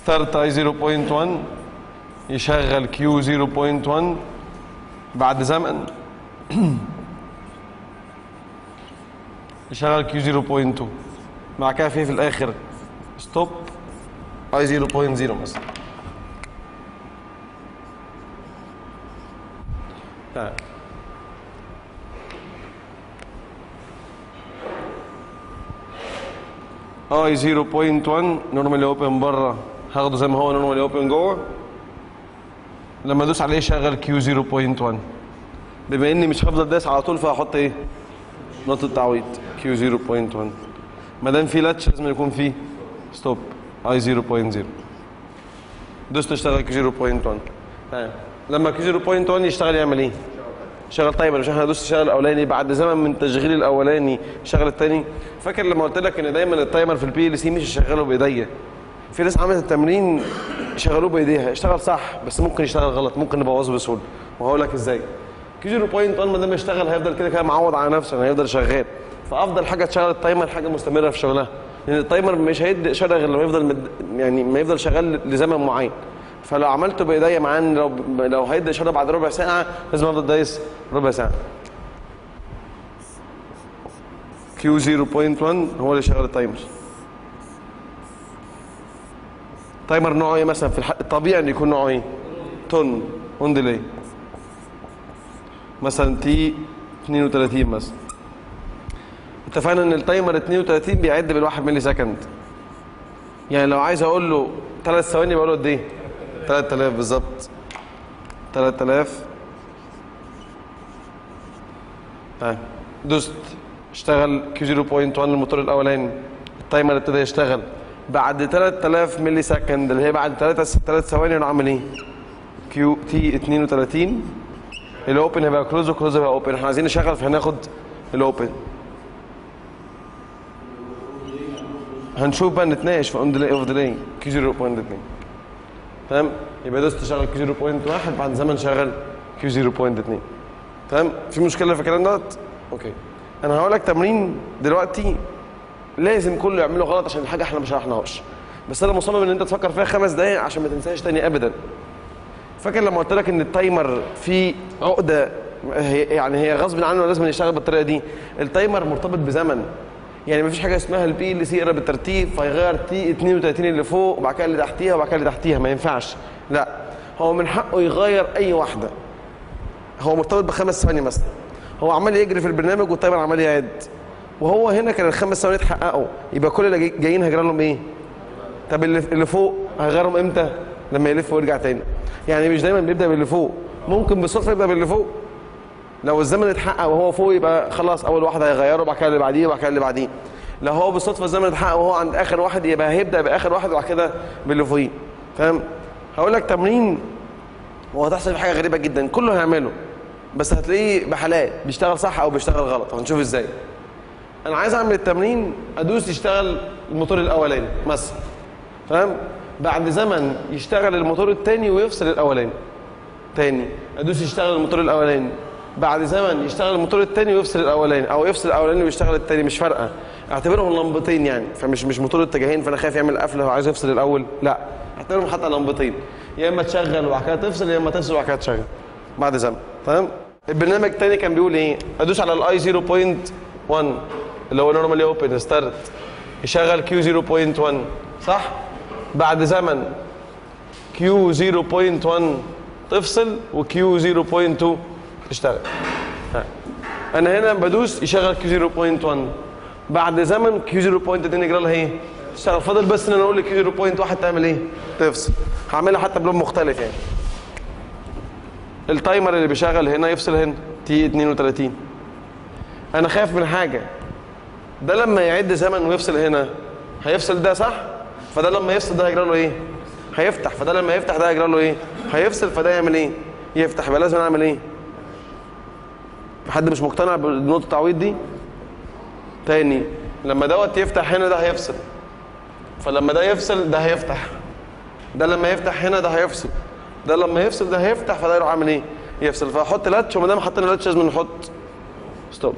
ستارت اي 0.1 يشغل كيو 0.1 بعد زمن يشغل كيو 0.2 مع كده في في الاخر ستوب اي 0.0 مثلا تمام اي 0.1 نورمالي اوبن بره هاخده زي ما هو نورمالي اوبن جوه لما ادوس عليه شغل كيو 0.1 بما اني مش هفضل دايس على طول فهحط ايه نقطه تعويض كيو 0.1 ما دام في لاتش لازم يكون في ستوب اي 0.0 دوست اشتغل كيو 0.1 تمام لما كيو 0.1 يشتغل يعمل ايه شغل تايمر مش احنا دوست شغل الاولاني بعد زمن من تشغيل الاولاني شغل الثاني فاكر لما قلت لك ان دايما التايمر في البي ال سي مش يشغله بايديا في ناس عملت التمرين شغلوه بايديها اشتغل صح بس ممكن يشتغل غلط ممكن نبوظه بسهوله وهقول لك ازاي كيو 0.1 ما دام يشتغل هيفضل كده كده معود على نفسه يعني هيفضل شغال فافضل حاجه تشغل التايمر حاجه مستمره في شغلها لان التايمر مش هيدي شغل غير لما يفضل مد... يعني ما يفضل شغال لزمن معين فلو عملته بايديا معاه لو لو هيدي شغل بعد ربع ساعه لازم افضل دايس ربع ساعه كيو 0.1 هو اللي شغال التايمر تايمر نوعه ايه مثلا في الح... الطبيعي ان يكون نوعه ايه تون اون ديلي مثلا تي 32 مثلا اتفقنا ان التايمر 32 بيعد بالواحد ملي سكند يعني لو عايز اقول له ثلاث ثواني بقول له قد ايه 3000 بالظبط 3000 طيب دوست اشتغل كيو 0.1 الموتور الاولاني التايمر ابتدى يشتغل بعد 3000 ملي سكند اللي هي بعد 3 3 ثواني انا عامل ايه كيو تي 32 الاوبن هيبقى كلوز وكلوز هيبقى اوبن احنا عايزين نشغل فهناخد الاوبن هنشوف بقى نتناقش في اون ديلي اوف ديلي كيو 0.2 تمام يبقى دوست تشغل كيو 0.1 بعد زمن شغل كيو 0.2 تمام في مشكله في الكلام دوت اوكي انا هقول لك تمرين دلوقتي لازم كله يعمله غلط عشان الحاجه احنا ما شرحناهاش بس انا مصمم ان انت تفكر فيها خمس دقايق عشان ما تنساش تاني ابدا فاكر لما قلت لك ان التايمر فيه عقده هي يعني هي غصب عنه لازم يشتغل بالطريقه دي التايمر مرتبط بزمن يعني ما فيش حاجه اسمها البي اللي سي يقرا بالترتيب فيغير تي 32 اللي فوق وبعد كده اللي تحتيها وبعد كده اللي تحتيها ما ينفعش لا هو من حقه يغير اي واحده هو مرتبط بخمس ثواني مثلا هو عمال يجري في البرنامج والتايمر عمال يعد وهو هنا كان الخمس ثواني اتحققوا يبقى كل اللي جاي- جايين هيجرى لهم ايه؟ طب اللي اللي فوق هيغيرهم امتى؟ لما يلف ويرجع تاني يعني مش دايما بيبدا باللي فوق ممكن بالصدفه يبدا باللي فوق لو الزمن اتحقق وهو فوق يبقى خلاص اول واحد هيغيره وبعد كده اللي بعديه وبعد كده اللي بعديه لو هو بالصدفه الزمن اتحقق وهو عند اخر واحد يبقى هيبدا باخر واحد وبعد كده باللي فوقيه فاهم هقول لك تمرين وهتحصل فيه حاجه غريبه جدا كله هيعمله بس هتلاقيه بحالات بيشتغل صح او بيشتغل غلط هنشوف ازاي انا عايز اعمل التمرين ادوس يشتغل الموتور الاولاني مثلا فاهم بعد زمن يشتغل الموتور الثاني ويفصل الاولاني تاني ادوس يشتغل الموتور الاولاني بعد زمن يشتغل الموتور الثاني ويفصل الاولاني او يفصل الاولاني ويشتغل الثاني مش فارقه اعتبرهم لمبتين يعني فمش مش موتور اتجاهين فانا خايف يعمل قفله وعايز يفصل الاول لا اعتبرهم حتى لمبتين يا اما تشغل وبعد كده تفصل يا اما تفصل وبعد كده تشغل بعد زمن تمام البرنامج الثاني كان بيقول ايه ادوس على الاي 0.1 اللي هو نورمالي اوبن ستارت يشغل كيو 0.1 صح بعد زمن كيو 0.1 تفصل وكيو 0.2 تشتغل ها. انا هنا بدوس يشغل كيو 0.1 بعد زمن كيو 0.2 يجرى لها ايه تشتغل فاضل بس ان انا اقول كيو 0.1 تعمل ايه تفصل هعملها حتى بلون مختلف يعني التايمر اللي بيشغل هنا يفصل هنا تي 32 انا خايف من حاجه ده لما يعد زمن ويفصل هنا هيفصل ده صح فده لما يفصل ده هيجرى له ايه هيفتح فده لما يفتح ده هيجرى له ايه هيفصل فده يعمل ايه يفتح يبقى لازم اعمل ايه حد مش مقتنع بنقطه التعويض دي تاني لما دوت يفتح هنا ده هيفصل فلما ده يفصل ده هيفتح ده لما يفتح هنا ده هيفصل ده لما يفصل ده هيفتح فده يروح عامل ايه يفصل فاحط لاتش وما دام حطينا لاتش لازم نحط ستوب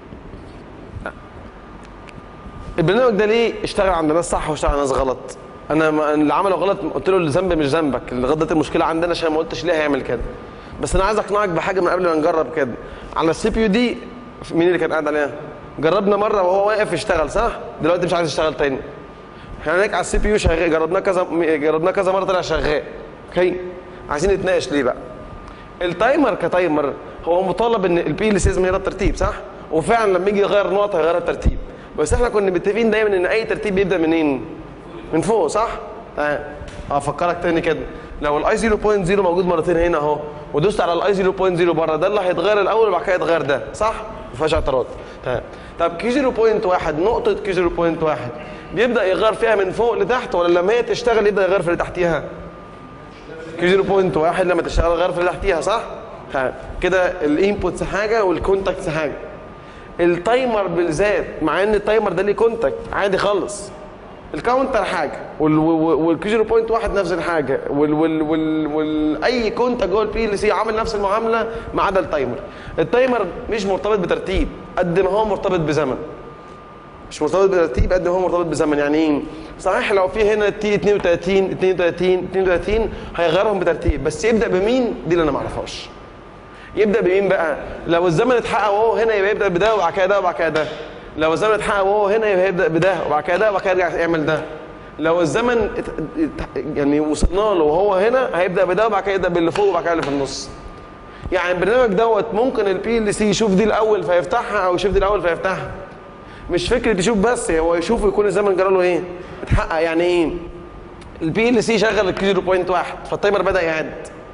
البرنامج ده ليه اشتغل عند ناس صح واشتغل عند ناس غلط انا ما- اللي عمله غلط قلت له الذنب مش ذنبك اللي غلطت المشكله عندنا عشان ما قلتش ليه هيعمل كده بس انا عايز اقنعك بحاجه من قبل ما نجرب كده على السي بي يو دي مين اللي كان قاعد عليها جربنا مره وهو واقف يشتغل صح دلوقتي مش عايز يشتغل تاني احنا هناك على السي بي يو شغال جربناه كذا جربناه كذا مره طلع شغال اوكي عايزين نتناقش ليه بقى التايمر كتايمر هو مطالب ان البي ال سي لازم يغير الترتيب صح وفعلا لما يجي يغير نقطه هيغير الترتيب بس احنا كنا متفقين دايما ان اي ترتيب بيبدا منين من فوق صح تمام هفكرك تاني كده لو الاي 0.0 موجود مرتين هنا اهو ودوست على الاي 0.0 بره ده اللي هيتغير الاول وبعد كده يتغير ده صح ما فيهاش اعتراض تمام طب كي 0.1 نقطه كي 0.1 بيبدا يغير فيها من فوق لتحت ولا لما هي تشتغل يبدا يغير في اللي تحتيها كي 0.1 لما تشتغل غير في اللي تحتيها صح تمام كده الانبوتس حاجه والكونتاكتس حاجه التايمر بالذات مع ان التايمر ده ليه كونتاكت عادي خالص الكاونتر حاجه وال والكي 0.1 نفس الحاجه وال وال وال, وال اي كونتاكت جوه البي ال سي عامل نفس المعامله ما عدا التايمر التايمر مش مرتبط بترتيب قد ما هو مرتبط بزمن مش مرتبط بترتيب قد ما هو مرتبط بزمن يعني ايه صحيح لو في هنا تي 32 32 32 هيغيرهم بترتيب بس يبدا بمين دي اللي انا ما اعرفهاش يبدا بمين بقى لو الزمن اتحقق وهو هنا يبقى يبدا بده وبعد كده ده وبعد كده ده لو الزمن اتحقق وهو هنا يبقى يبدا بده وبعد كده ده وبعد كده يرجع يعمل ده لو الزمن ات... ات... يعني وصلنا له وهو هنا هيبدا بده وبعد كده يبدا باللي فوق وبعد كده اللي في النص يعني البرنامج دوت ممكن البي ال سي يشوف دي الاول فيفتحها او يشوف دي الاول فيفتحها مش فكره يشوف بس هو يشوف ويكون الزمن جرى له ايه اتحقق يعني ايه البي ال سي شغل الكي 0.1 فالتايمر بدا يعد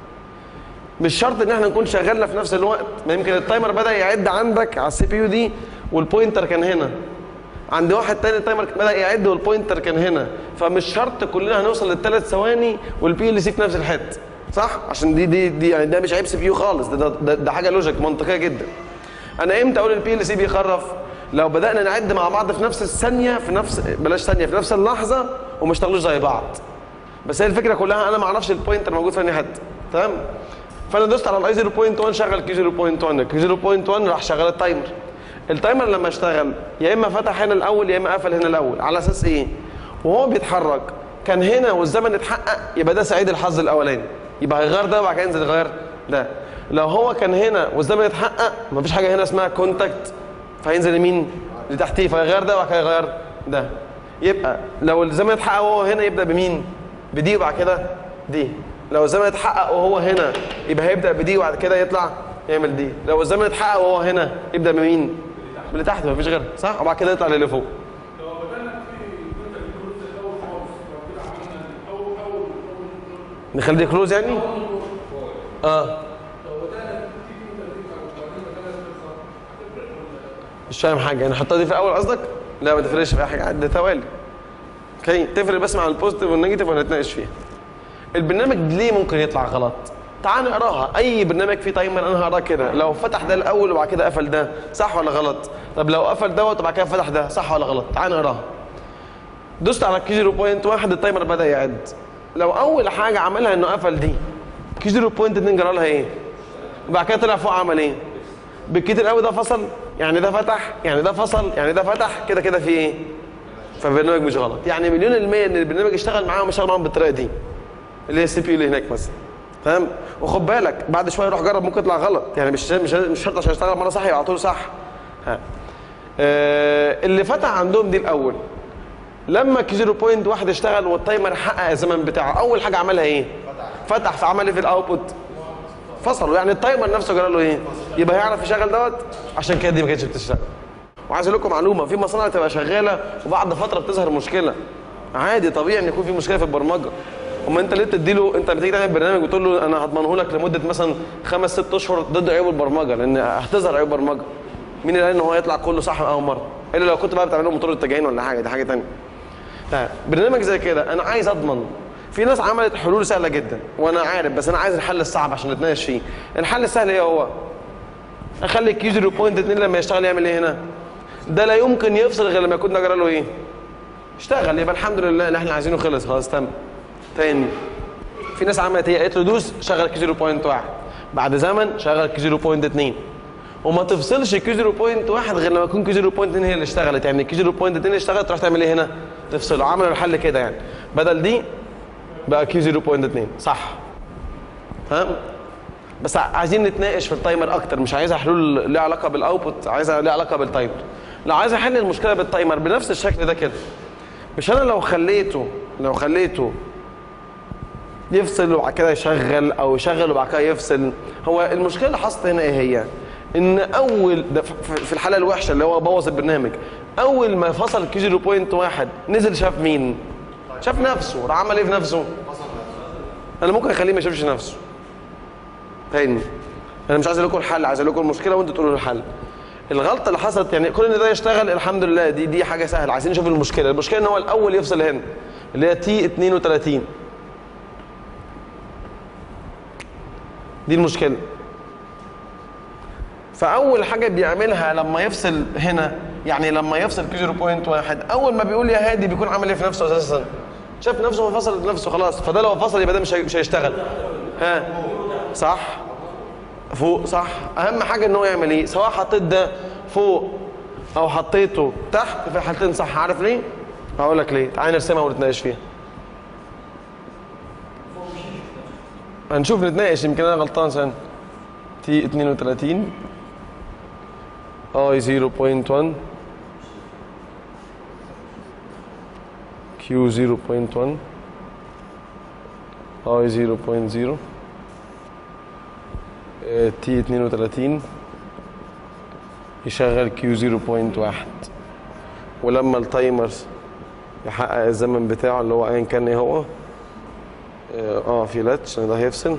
مش شرط ان احنا نكون شغالنا في نفس الوقت ما يمكن التايمر بدا يعد عندك على السي بي يو دي والبوينتر كان هنا عند واحد تاني التايمر بدا يعد والبوينتر كان هنا فمش شرط كلنا هنوصل للثلاث ثواني والبي ال سي في نفس الحته صح عشان دي دي دي يعني ده مش عيب سي بي يو خالص ده, ده, ده, ده حاجه لوجيك منطقيه جدا انا امتى اقول البي ال سي بيخرف لو بدانا نعد مع بعض في نفس الثانيه في نفس بلاش ثانيه في نفس اللحظه وما اشتغلوش زي بعض بس هي الفكره كلها انا ما اعرفش البوينتر موجود في انهي حته تمام فانا دوست على الاي 0.1 شغل كي 0.1 كي 0.1 راح شغل التايمر التايمر لما اشتغل يا اما فتح هنا الاول يا اما قفل هنا الاول على اساس ايه وهو بيتحرك كان هنا والزمن اتحقق يبقى ده سعيد الحظ الاولاني يبقى هيغير ده وبعد كده ينزل يغير ده لو هو كان هنا والزمن اتحقق مفيش حاجه هنا اسمها كونتاكت فهينزل يمين لتحتيه فيغير ده وبعد كده يغير ده يبقى لو الزمن اتحقق وهو هنا يبدا بمين بدي وبعد كده دي لو الزمن اتحقق وهو هنا يبقى هيبدا بدي وبعد كده يطلع يعمل دي لو الزمن اتحقق وهو هنا يبدا بمين اللي تحت مفيش غيرها صح وبعد كده يطلع للي فوق نخلي دي كلوز يعني اه مش فاهم حاجه يعني نحطها دي في الاول قصدك لا ما تفرقش في اي حاجه ده توالي اوكي تفرق بس مع البوزيتيف والنيجاتيف وهنتناقش فيها البرنامج ليه ممكن يطلع غلط تعال نقراها اي برنامج فيه تايمر انا هقراه كده لو فتح ده الاول وبعد كده قفل ده صح ولا غلط طب لو قفل دوت وبعد كده فتح ده صح ولا غلط تعال نقراها دوست على كي 0.1 التايمر بدا يعد لو اول حاجه عملها انه قفل دي كي 0.2 جرى لها ايه وبعد كده طلع فوق عمل ايه بالكتير قوي ده فصل يعني ده فتح يعني ده فصل يعني ده فتح كده كده في ايه فالبرنامج مش غلط يعني مليون المية ان البرنامج اشتغل معاهم اشتغل معاهم بالطريقه دي اللي هي السي بي يو اللي هناك مثلا فاهم وخد بالك بعد شويه روح جرب ممكن يطلع غلط يعني مش مش مش شرط عشان يشتغل مره صح يبقى على طول صح ها آه اللي فتح عندهم دي الاول لما كي 0.1 اشتغل والتايمر حقق الزمن بتاعه اول حاجه عملها ايه فتح فعمل ايه في الاوتبوت فصلوا يعني التايمر نفسه جرى له ايه يبقى هيعرف يشغل دوت عشان كده دي ما كانتش بتشتغل وعايز اقول لكم معلومه في مصانع تبقى شغاله وبعد فتره بتظهر مشكله عادي طبيعي ان يكون في مشكله في البرمجه اما انت ليه بتديله انت بتيجي تعمل برنامج وتقول له انا هضمنه لك لمده مثلا خمس ست اشهر ضد عيوب البرمجه لان هتظهر عيوب برمجه مين اللي قال ان هو هيطلع كله صح من اول مره الا لو كنت بقى بتعمل له موتور التجاهين ولا حاجه دي حاجه ثانيه برنامج زي كده انا عايز اضمن في ناس عملت حلول سهله جدا وانا عارف بس انا عايز الحل الصعب عشان نتناقش فيه الحل السهل ايه هو اخلي الكي 0.2 لما يشتغل يعمل ايه هنا ده لا يمكن يفصل غير لما يكون ده جرى له ايه اشتغل يبقى الحمد لله اللي احنا عايزينه خلص خلاص تم تاني في ناس عملت ايه قالت له دوس شغل كي 0.1 بعد زمن شغل كي 0.2 وما تفصلش كيو 0.1 غير لما يكون كيو 0.2 هي اللي اشتغلت يعني كيو 0.2 اللي اشتغلت تروح تعمل ايه هنا تفصله عملوا الحل كده يعني بدل دي بقى كيو 0.2 صح فاهم بس ع- عايزين نتناقش في التايمر اكتر مش عايزها حلول ليها علاقه بالاوتبوت عايزها ليها علاقه بالتايمر لو عايز احل المشكله بالتايمر بنفس الشكل ده كده مش انا لو خليته لو خليته يفصل وبعد كده يشغل او يشغل وبعد كده يفصل هو المشكله اللي حصلت هنا ايه هي ان اول ده في- في الحاله الوحشه اللي هو بوظ البرنامج اول ما فصل كي 0.1 نزل شاف مين شاف نفسه راح عمل ايه في نفسه انا ممكن اخليه ما يشوفش نفسه تاني انا مش عايز اقول لكم الحل عايز اقول لكم المشكله وانتوا تقولوا الحل الغلطه اللي حصلت يعني كل ان ده يشتغل الحمد لله دي دي حاجه سهله عايزين نشوف المشكله المشكله ان هو الاول يفصل هنا اللي هي تي 32 دي المشكله فاول حاجه بيعملها لما يفصل هنا يعني لما يفصل كي 0.1 اول ما بيقول يا هادي بيكون عامل ايه في نفسه اساسا شاف نفسه وفصل نفسه خلاص فده لو فصل يبقى ده مش هي- مش هيشتغل ها صح فوق صح اهم حاجه ان هو يعمل ايه سواء حطيت ده فوق او حطيته تحت في الحالتين صح عارف ليه هقول لك ليه تعالى نرسمها ونتناقش فيها هنشوف نتناقش يمكن انا غلطان سنة تي 32 اي 0.1 كيو 0.1 اي 0.0 تي 32 يشغل كيو 0.1 ولما التايمر يحقق الزمن بتاعه اللي هو ايا كان ايه هو اه آه، في لاتش ده هيفصل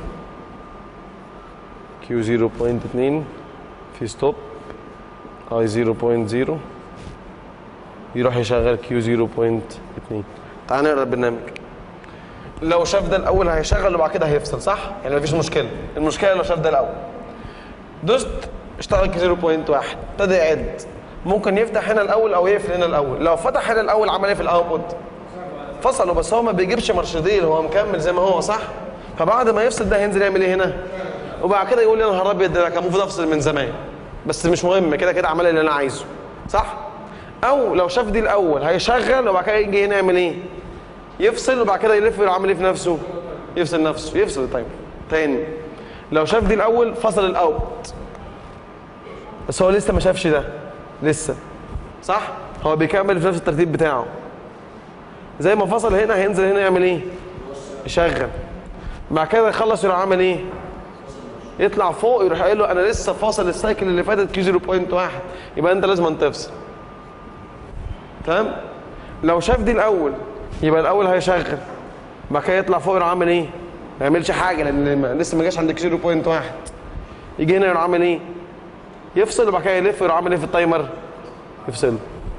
كيو 0.2 في ستوب اي 0.0 يروح يشغل كيو 0.2 تعال نقرا البرنامج لو شاف ده الاول هيشغل وبعد كده هيفصل صح يعني مفيش مشكله المشكله لو شاف ده الاول دوست اشتغل كي 0.1 ابتدى يعد ممكن يفتح هنا الاول او يقفل هنا الاول لو فتح هنا الاول عمل ايه في الاوتبوت فصله بس هو ما بيجيبش مرشدين هو مكمل زي ما هو صح فبعد ما يفصل ده هينزل يعمل ايه هنا وبعد كده يقول لي انا نهار ابيض ده أنا كان المفروض افصل من زمان بس مش مهم كده كده عمل اللي انا عايزه صح او لو شاف دي الاول هيشغل وبعد كده يجي هنا يعمل ايه يفصل وبعد كده يلف ويعمل ايه في نفسه يفصل نفسه يفصل التايمر تاني لو شاف دي الاول فصل الاوت بس هو لسه ما شافش ده لسه صح هو بيكمل في نفس الترتيب بتاعه زي ما فصل هنا هينزل هنا يعمل ايه يشغل بعد كده يخلص يروح عامل ايه يطلع فوق يروح قايل له انا لسه فاصل السايكل اللي فاتت كي 0.1 يبقى انت لازم تفصل تمام لو شاف دي الاول يبقى الاول هيشغل بعد كده يطلع فوق يروح عامل ايه ما يعملش حاجه لان ما- لسه ما جاش عند كي 0.1 يجي هنا يروح عامل ايه يفصل وبعد كده يلف ويروح عامل ايه في التايمر يفصل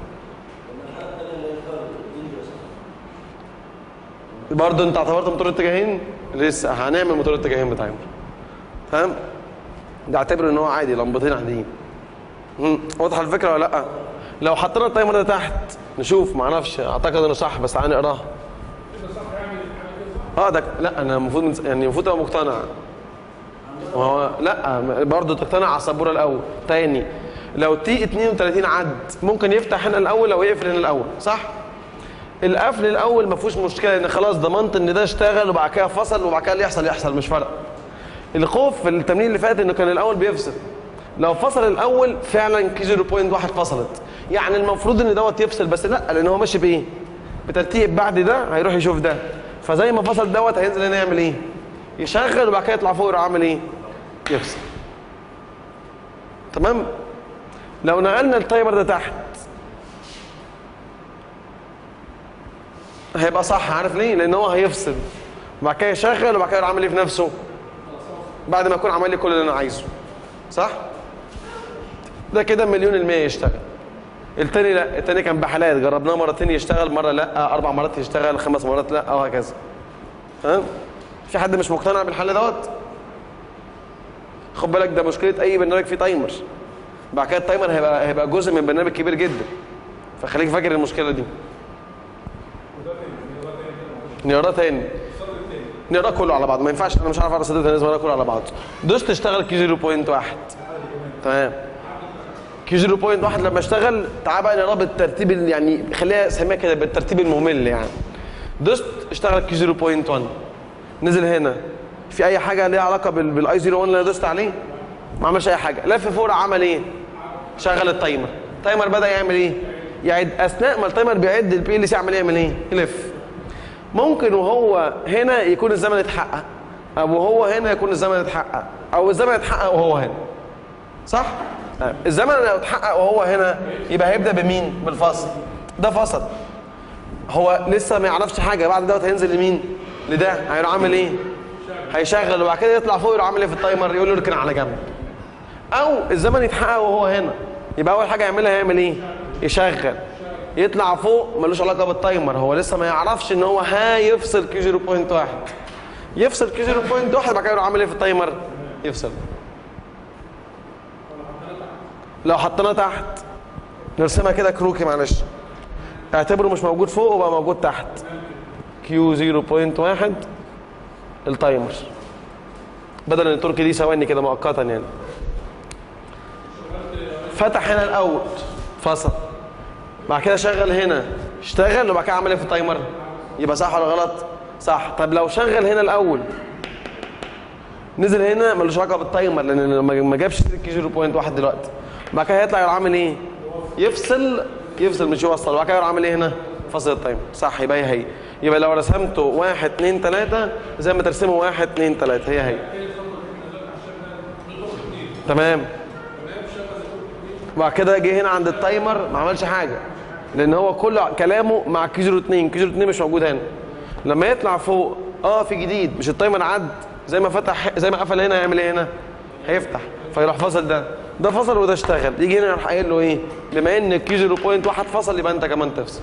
برضه انت اعتبرت موتور اتجاهين لسه هنعمل موتور اتجاهين بتايمر فاهم ده اعتبر ان هو عادي لمبتين عاديين مم. واضحه الفكره ولا لا لو حطينا التايمر ده تحت نشوف ما اعرفش اعتقد انه صح بس تعالى نقراها اه ده لا انا المفروض من... يعني المفروض ابقى مقتنع ما هو لا برضه تقتنع على السبوره الاول تاني لو تي 32 عد ممكن يفتح هنا الاول او يقفل هنا الاول صح القفل الاول ما فيهوش مشكله ان خلاص ضمنت ان ده اشتغل وبعد كده فصل وبعد كده اللي يحصل يحصل مش فارقه الخوف في التمرين اللي فات انه كان الاول بيفصل لو فصل الاول فعلا كي 0.1 فصلت يعني المفروض ان دوت يفصل بس لا لان هو ماشي بايه بترتيب بعد ده هيروح يشوف ده فزي ما فصل دوت هينزل هنا يعمل ايه يشغل وبعد كده يطلع فوق يروح عامل ايه يفصل تمام لو نقلنا التايمر ده تحت هيبقى صح عارف ليه لان هو هيفصل وبعد كده يشغل وبعد كده يروح عامل ايه في نفسه بعد ما يكون عمل لي كل اللي انا عايزه صح ده كده مليون المية يشتغل التاني لا التاني كان بحالات جربناه مرتين يشتغل مرة لا اربع مرات يشتغل خمس مرات لا وهكذا ها في حد مش مقتنع بالحل دوت خد بالك ده مشكلة اي برنامج فيه تايمر بعد كده التايمر هيبقى هيبقى جزء من برنامج كبير جدا فخليك فاكر المشكلة دي نقراه تاني نقراه كله على بعض ما ينفعش انا مش عارف اقرا صدر تاني لازم اقراه كله على بعض دوست اشتغل كي 0.1 تمام كيو 0.1 لما اشتغل تعال بقى نربط الترتيب ال- يعني خليها سميها كده بالترتيب الممل يعني دوست اشتغل كيو 0.1 نزل هنا في اي حاجه ليها علاقه بال- بالاي 01 اللي انا دوست عليه ما عملش اي حاجه لف فوق راح عمل ايه شغل التايمر التايمر بدا يعمل ايه يعد اثناء ما التايمر بيعد البي ال سي يعمل يعمل ايه يلف ممكن وهو هنا يكون الزمن اتحقق او وهو هنا يكون الزمن اتحقق او الزمن اتحقق وهو هنا صح طيب، الزمن لو اتحقق وهو هنا يبقى هيبدا بمين بالفصل ده فصل هو لسه ما يعرفش حاجه بعد دوت هينزل لمين لده هيروح عامل ايه هيشغل وبعد كده يطلع فوق يروح عامل ايه في التايمر يقول له اركن على جنب او الزمن يتحقق وهو هنا يبقى اول حاجه يعملها يعمل ايه يشغل يطلع فوق ملوش علاقه بالتايمر هو لسه ما يعرفش ان هو هيفصل كيو 0.1 يفصل كيو 0.1 بعد كده يروح عامل ايه في التايمر يفصل لو حطيناه تحت نرسمها كده كروكي معلش اعتبره مش موجود فوق وبقى موجود تحت كيو 0.1 التايمر بدل ان التركي دي ثواني كده مؤقتا يعني فتح هنا الاول فصل بعد كده شغل هنا اشتغل وبعد كده عمل ايه في التايمر يبقى صح ولا غلط صح طب لو شغل هنا الاول نزل هنا ملوش علاقه بالتايمر لان ما ما جابش كي 0.1 دلوقتي بعد كده هيطلع يروح عامل ايه يفصل يفصل مش يوصل بعد كده يروح عامل ايه هنا فصل التايمر صح يبقى هي هي يبقى لو رسمته 1 2 3 زي ما ترسمه 1 2 3 هي هي تمام وبعد كده جه هنا عند التايمر ما عملش حاجه لان هو كل كلامه مع كيزرو 2 كيزرو 2 مش موجود هنا لما يطلع فوق اه في جديد مش التايمر عد زي ما فتح زي ما قفل هنا هيعمل ايه هنا هيفتح فيروح فصل ده ده فصل وده اشتغل يجي هنا يروح قايل له ايه بما ان كيو 0.1 فصل يبقى انت كمان تفصل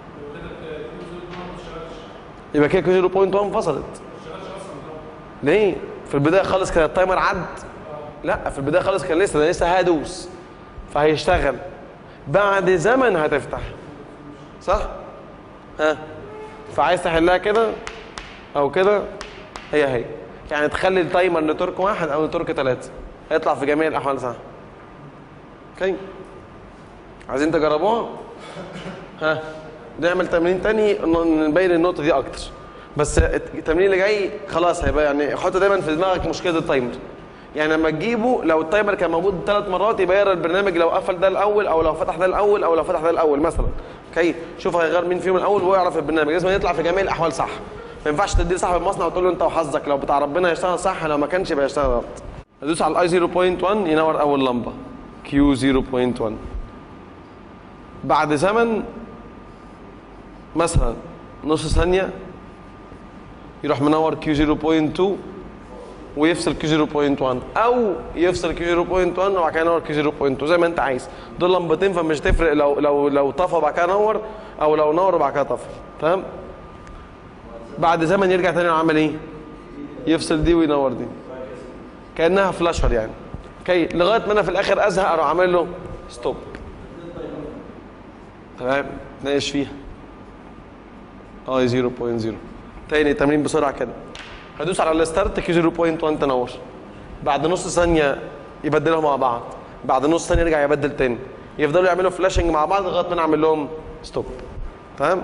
يبقى كده كيو 0.1 فصلت ليه في البدايه خالص كان التايمر عد لا في البدايه خالص كان لسه ده لسه هدوس فهيشتغل بعد زمن هتفتح صح ها فعايز تحلها كده او كده هي هي يعني تخلي التايمر نتورك واحد او نتورك ثلاثة هيطلع في جميع الاحوال صح اوكي عايزين تجربوها ها نعمل تمرين تاني ن- نبين النقطة دي اكتر بس التمرين اللي جاي خلاص هيبقى يعني حط دايما في دماغك مشكلة التايمر يعني لما تجيبه لو التايمر كان موجود ثلاث مرات يبقى يقرا البرنامج لو قفل ده الاول او لو فتح ده الاول او لو فتح ده الاول مثلا اوكي شوف هيغير مين فيهم الاول وهو يعرف البرنامج لازم يطلع في جميع الاحوال صح ما ينفعش تديه صاحب المصنع وتقول له انت وحظك لو بتاع ربنا هيشتغل صح لو ما كانش يبقى يشتغل غلط ادوس على الاي 0.1 ينور اول لمبه كيو 0.1 بعد زمن مثلا نص ثانيه يروح منور كيو 0.2 ويفصل كيو 0.1 او يفصل كيو 0.1 وبعد كده ينور كيو 0.2 زي ما انت عايز دول لمبتين فمش تفرق لو لو لو طفى وبعد كده نور او لو نور وبعد كده طفى تمام بعد زمن يرجع تاني عمل ايه يفصل دي وينور دي كانها فلاشر يعني اوكي لغايه ما انا في الاخر ازهق اروح عامل له ستوب تمام ناقش فيها اي 0.0 تاني تمرين بسرعه كده هدوس على الستارت كي 0.1 تنور بعد نص ثانيه يبدلهم مع بعض بعد نص ثانيه يرجع يبدل تاني يفضلوا يعملوا فلاشنج مع بعض لغايه ما نعمل لهم ستوب تمام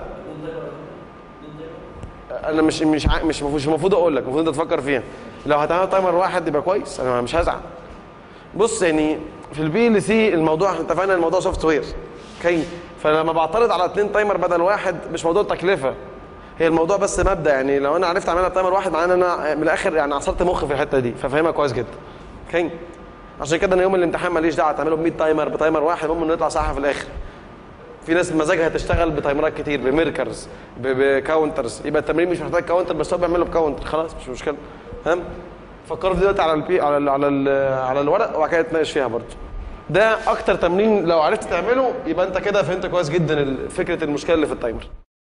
انا مش مش ع- مش مش المفروض اقول لك المفروض انت تفكر فيها لو هتعمل تايمر واحد يبقى كويس انا مش هزعل بص يعني في البي ال سي الموضوع احنا اتفقنا الموضوع سوفت وير اوكي فلما بعترض على اثنين تايمر بدل واحد مش موضوع تكلفه هي الموضوع بس مبدا يعني لو انا عرفت اعملها بتايمر واحد معناه ان انا من الاخر يعني عصرت مخي في الحته دي ففاهمها كويس جدا اوكي عشان كده انا يوم الامتحان ماليش دعوه تعمله ب 100 تايمر بتايمر واحد المهم انه يطلع صح في الاخر في ناس مزاجها تشتغل بتايمرات كتير بميركرز ب- بكاونترز يبقى التمرين مش محتاج كاونتر بس هو بيعمله بكاونتر خلاص مش مشكله فاهم فكروا في دلوقتي على البي على ال على ال على الورق وبعد كده نتناقش فيها برضه ده اكتر تمرين لو عرفت تعمله يبقى انت كده فهمت كويس جدا ال- فكره المشكله اللي في التايمر